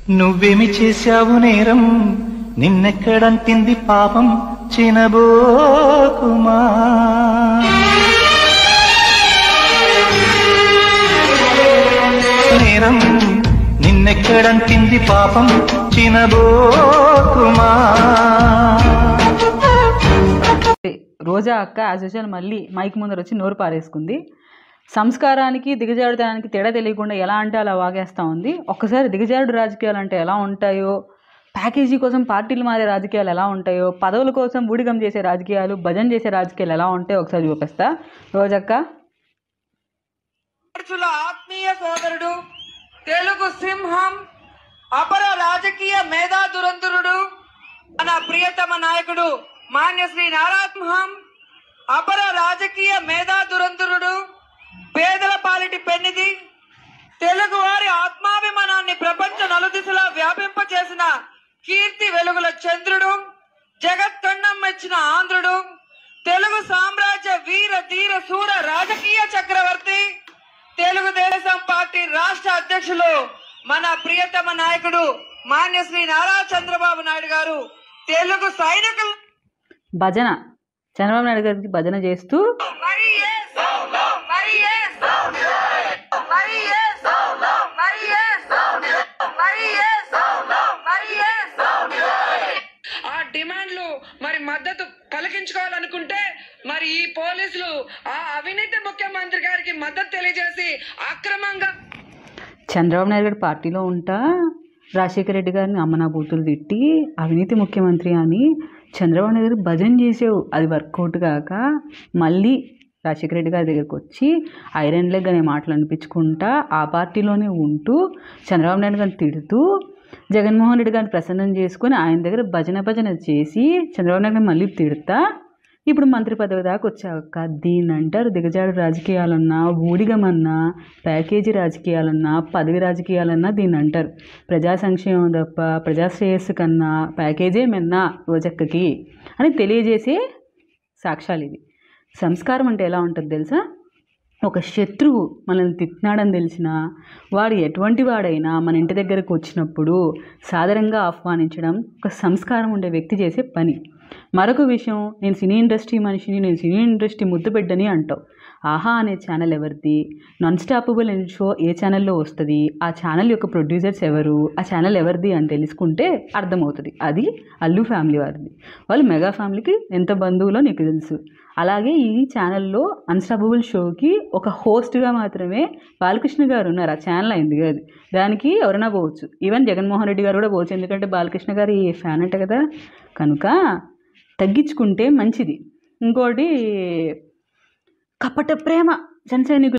నువ్వేమి చేశావు నేరం నిన్నెక్కడంటింది పాపం చినబోకుమా నేరం నిన్నెక్కడంటింది పాపం చినబోకుమా రోజా అక్క యాజ్ యూజువల్ మళ్ళీ మైక్ ముందర వచ్చి నోరు పారేసుకుంది సంస్కారానికి దిగజారుదనానికి తేడా తెలియకుండా ఎలా అంటే అలా వాగేస్తూ ఉంది ఒక్కసారి దిగజారుడు రాజకీయాలు అంటే ఎలా ఉంటాయో ప్యాకేజీ కోసం పార్టీలు మారే రాజకీయాలు ఎలా ఉంటాయో పదవుల కోసం ఊడిగం చేసే రాజకీయాలు భజన చేసే రాజకీయాలు ఎలా ఉంటాయో ఒకసారి చూపిస్తా రోజక్క ఆడపడుచుల ఆత్మీయ సోదరుడు తెలుగు సింహం అపర రాజకీయ మేధా దురంధరుడు మన ప్రియతమ నాయకుడు మాన్యశ్రీ నారాసింహం అపర రాజకీయ మేధా దురంధరుడు పేదల పాలిటి పెన్నిది తెలుగు వారి ఆత్మాభిమానాన్ని ప్రపంచ నలుదిశలా వ్యాపింపచేసిన కీర్తి వెలుగుల చంద్రుడు జగత్కండం మెచ్చిన ఆంధ్రుడు తెలుగు సామ్రాజ్య వీర ధీర శూర రాజకీయ చక్రవర్తి తెలుగుదేశం పార్టీ రాష్ట్ర అధ్యక్షులు మన ప్రియతమ నాయకుడు మాన్యశ్రీ నారా చంద్రబాబు నాయుడు గారు తెలుగు సైనికులు భజన చంద్రబాబు నాయుడు గారికి భజన చేస్తూ మరి yes, మరి yes, మరి yes, మరి yes, మరి yes, మరి yes. ఆ డిమాండ్లు మరి మద్దతు పలికించుకోవాలనుకుంటే మరి ఈ పోలీసులు ఆ అవినీతి ముఖ్యమంత్రి గారికి మద్దతు తెలియజేసి అక్రమంగా చంద్రబాబు నాయుడు గారి పార్టీలో ఉంటా రాజశేఖర రెడ్డి గారిని అమ్మనా బూతులు తిట్టి అవినీతి ముఖ్యమంత్రి అని చంద్రబాబు నాయుడు గారు భజన చేసావు అది వర్కౌట్ కాక మళ్ళీ రాజశేఖర రెడ్డి గారి దగ్గరికి వచ్చి ఐరన్ లెగ్ అనే మాటలు అనిపించుకుంటా ఆ పార్టీలోనే ఉంటూ చంద్రబాబు నాయుడు గారిని తిడుతూ జగన్మోహన్ రెడ్డి గారిని ప్రసన్నం చేసుకొని ఆయన దగ్గర భజన భజన చేసి చంద్రబాబు నాయుడు గారిని మళ్ళీ తిడతా ఇప్పుడు మంత్రి పదవి దాకా వచ్చాక దీన్ని అంటారు దిగజాడు రాజకీయాలన్నా ఊడిగమన్నా ప్యాకేజీ రాజకీయాలన్నా పదవి రాజకీయాలన్నా దీన్ని అంటారు ప్రజా సంక్షేమం తప్ప ప్రజా శ్రేయస్సు కన్నా ప్యాకేజే మెన్నా రోజక్కకి అని తెలియజేసే సాక్ష్యాలు ఇవి సంస్కారం అంటే ఎలా ఉంటుంది తెలుసా ఒక శత్రువు మనల్ని తిట్టినాడని తెలిసినా వాడు ఎటువంటి వాడైనా మన ఇంటి దగ్గరకు వచ్చినప్పుడు సాదరంగా ఆహ్వానించడం ఒక సంస్కారం ఉండే వ్యక్తి చేసే పని మరొక విషయం నేను సినీ ఇండస్ట్రీ మనిషిని నేను సినీ ఇండస్ట్రీ ముద్దు బిడ్డని అంటావు ఆహా అనే ఛానల్ ఎవరిది నాన్ స్టాపబుల్ అనే షో ఏ ఛానల్లో వస్తుంది ఆ ఛానల్ యొక్క ప్రొడ్యూసర్స్ ఎవరు ఆ ఛానల్ ఎవరిది అని తెలుసుకుంటే అర్థమవుతుంది అది అల్లు ఫ్యామిలీ వారిది వాళ్ళు మెగా ఫ్యామిలీకి ఎంత బంధువులో నీకు తెలుసు అలాగే ఈ ఛానల్లో అన్స్టాపబుల్ షోకి ఒక హోస్ట్గా మాత్రమే బాలకృష్ణ గారు ఉన్నారు ఆ ఛానల్ అయింది కాదు దానికి ఎవరైనా పోవచ్చు ఈవెన్ జగన్మోహన్ రెడ్డి గారు కూడా పోవచ్చు ఎందుకంటే బాలకృష్ణ గారు ఈ ఫ్యాన్ అంట కదా కనుక తగ్గించుకుంటే మంచిది ఇంకోటి కపట ప్రేమ జన సైనికులు